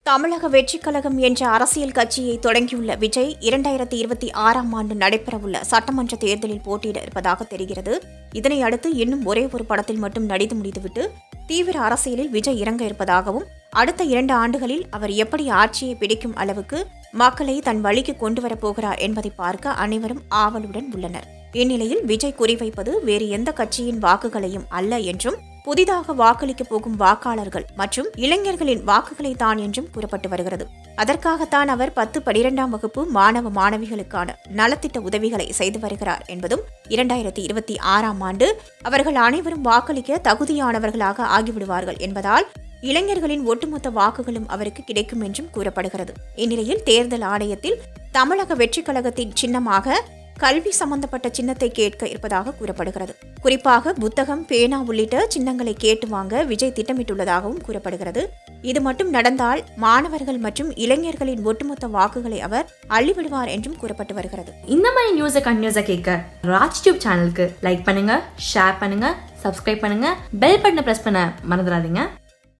தமிழக வெற்றிக் கழகம் என்ற அரசியல் கட்சியை தொடங்கியுள்ள விஜய் இரண்டாயிரத்தி இருபத்தி ஆறாம் ஆண்டு நடைபெறவுள்ள சட்டமன்ற தேர்தலில் போட்டியிட இருப்பதாக தெரிகிறது இதனை அடுத்து இன்னும் ஒரே ஒரு படத்தில் மட்டும் நடித்து முடித்துவிட்டு தீவிர அரசியலில் விஜய் இறங்க இருப்பதாகவும் அடுத்த இரண்டு ஆண்டுகளில் அவர் எப்படி ஆட்சியை பிடிக்கும் அளவுக்கு மக்களை தன் வழிக்கு கொண்டு வரப் போகிறார் என்பதை பார்க்க அனைவரும் ஆவலுடன் உள்ளனர் இந்நிலையில் விஜய் குறிவைப்பது வேறு எந்த கட்சியின் வாக்குகளையும் அல்ல என்றும் புதிதாக வாக்களிக்கப் போகும் வாக்காளர்கள் மற்றும் இளைஞர்களின் வாக்குகளை தான் என்றும் கூறப்பட்டு வருகிறது அதற்காகத்தான் அவர் பத்து பனிரெண்டாம் வகுப்பு மாணவ மாணவிகளுக்கான நலத்திட்ட உதவிகளை செய்து வருகிறார் என்பதும் இரண்டாயிரத்தி இருபத்தி ஆறாம் ஆண்டு அவர்கள் அனைவரும் வாக்களிக்க தகுதியானவர்களாக ஆகிவிடுவார்கள் என்பதால் இளைஞர்களின் ஒட்டுமொத்த வாக்குகளும் அவருக்கு கிடைக்கும் என்றும் கூறப்படுகிறது இந்நிலையில் தேர்தல் ஆணையத்தில் தமிழக வெற்றிக் கழகத்தின் சின்னமாக கல்வி சம்பந்தப்பட்ட சின்னத்தை கேட்க இருப்பதாக கூறப்படுகிறது குறிப்பாக புத்தகம் பேனா உள்ளிட்ட சின்னங்களை கேட்டு வாங்க விஜய் திட்டமிட்டுள்ளதாகவும் கூறப்படுகிறது இது மட்டும் நடந்தால் மாணவர்கள் மற்றும் இளைஞர்களின் ஒட்டுமொத்த வாக்குகளை அவர் அள்ளிவிடுவார் என்றும் கூறப்பட்டு வருகிறது இந்த மாதிரி நியூஸை கண்டினியூஸாக கேட்க ராஜ் டியூப் சேனலுக்கு லைக் பண்ணுங்க ஷேர் பண்ணுங்க சப்ஸ்கிரைப் பண்ணுங்க பெல் பட்டனை ப்ரெஸ் பண்ண மறந்துடாதீங்க